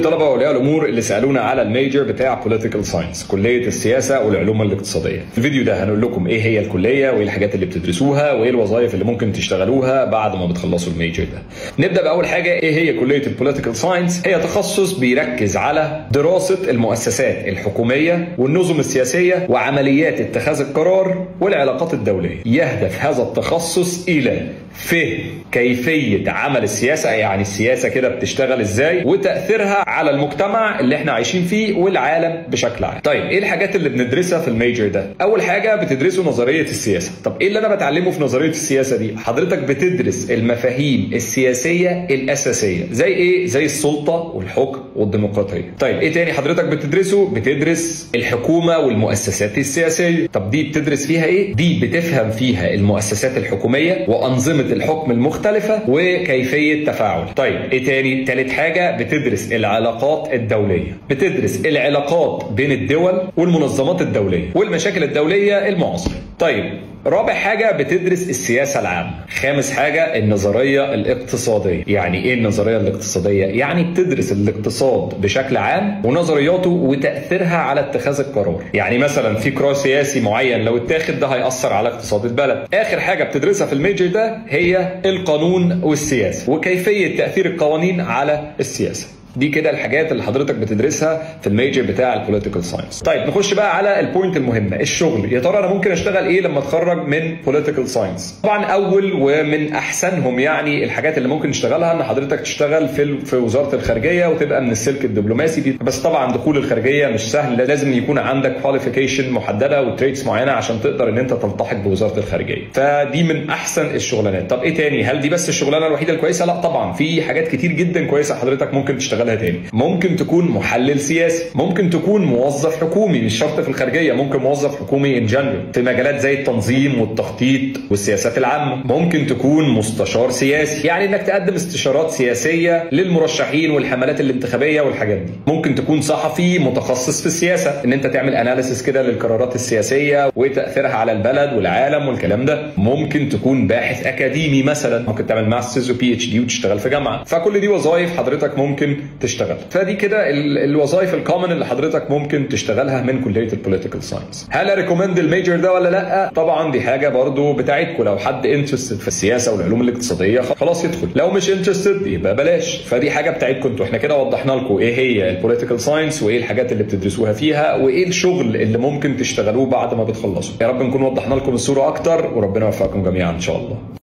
طلبه واولياء الامور اللي سالونا على الميجر بتاع بوليتيكال ساينس كليه السياسه والعلوم الاقتصاديه في الفيديو ده هنقول لكم ايه هي الكليه وايه الحاجات اللي بتدرسوها وايه الوظائف اللي ممكن تشتغلوها بعد ما بتخلصوا الميجر ده نبدا باول حاجه ايه هي كليه البوليتيكال ساينس هي تخصص بيركز على دراسه المؤسسات الحكوميه والنظم السياسيه وعمليات اتخاذ القرار والعلاقات الدوليه يهدف هذا التخصص الى فهم كيفيه عمل السياسه يعني السياسه كده بتشتغل ازاي وتاثيرها على المجتمع اللي احنا عايشين فيه والعالم بشكل عام. طيب ايه الحاجات اللي بندرسها في الميجر ده؟ اول حاجه بتدرسوا نظريه السياسه. طب ايه اللي انا بتعلمه في نظريه السياسه دي؟ حضرتك بتدرس المفاهيم السياسيه الاساسيه زي ايه؟ زي السلطه والحكم والديمقراطيه. طيب ايه تاني حضرتك بتدرسه؟ بتدرس الحكومه والمؤسسات السياسيه. طب دي بتدرس فيها ايه؟ دي بتفهم فيها المؤسسات الحكوميه وانظمه الحكم المختلفه وكيفيه تفاعل. طيب ايه تاني؟ تالت حاجه بتدرس العلاقات الدوليه بتدرس العلاقات بين الدول والمنظمات الدوليه والمشاكل الدوليه المعاصره طيب رابع حاجة بتدرس السياسة العامة خامس حاجة النظرية الاقتصادية يعني ايه النظرية الاقتصادية؟ يعني بتدرس الاقتصاد بشكل عام ونظرياته وتأثيرها على اتخاذ القرار يعني مثلا في قرار سياسي معين لو اتاخد ده هيأثر على اقتصاد البلد آخر حاجة بتدرسها في الميجر ده هي القانون والسياسة وكيفية تأثير القوانين على السياسة دي كده الحاجات اللي حضرتك بتدرسها في الميجر بتاع البوليتيكال ساينس طيب نخش بقى على البوينت المهمه الشغل يا ترى انا ممكن اشتغل ايه لما اتخرج من بوليتيكال ساينس طبعا اول ومن احسنهم يعني الحاجات اللي ممكن تشتغلها ان حضرتك تشتغل في في وزاره الخارجيه وتبقى من السلك الدبلوماسي بس طبعا دخول الخارجيه مش سهل لازم يكون عندك كواليفيكيشن محدده وتريتس معينه عشان تقدر ان انت تلتحق بوزاره الخارجيه فدي من احسن الشغلانات طب ايه تاني هل دي بس الشغلانه الوحيده الكويسه لا طبعا في حاجات كتير جدا كويسه حضرتك ممكن تشتغل تشتغلها تاني ممكن تكون محلل سياسي ممكن تكون موظف حكومي مش شرط في الخارجيه ممكن موظف حكومي ان جنرال في مجالات زي التنظيم والتخطيط والسياسات العامه ممكن تكون مستشار سياسي يعني انك تقدم استشارات سياسيه للمرشحين والحملات الانتخابيه والحاجات دي ممكن تكون صحفي متخصص في السياسه ان انت تعمل اناليسيس كده للقرارات السياسيه وتاثيرها على البلد والعالم والكلام ده ممكن تكون باحث اكاديمي مثلا ممكن تعمل ماسترز وبي اتش دي وتشتغل في جامعه فكل دي وظائف حضرتك ممكن تشتغل فدي كده الوظائف الكومن اللي حضرتك ممكن تشتغلها من كليه البوليتيكال ساينس هل اريكومند الميجر ده ولا لا طبعا دي حاجه برضو بتاعتكم لو حد انترستد في السياسه والعلوم الاقتصاديه خلاص يدخل لو مش انترستد يبقى بلاش فدي حاجه بتاعتكم انتوا احنا كده وضحنا لكم ايه هي البوليتيكال ساينس وايه الحاجات اللي بتدرسوها فيها وايه الشغل اللي ممكن تشتغلوه بعد ما بتخلصوا يا رب نكون وضحنا لكم الصوره اكتر وربنا يوفقكم جميعا ان شاء الله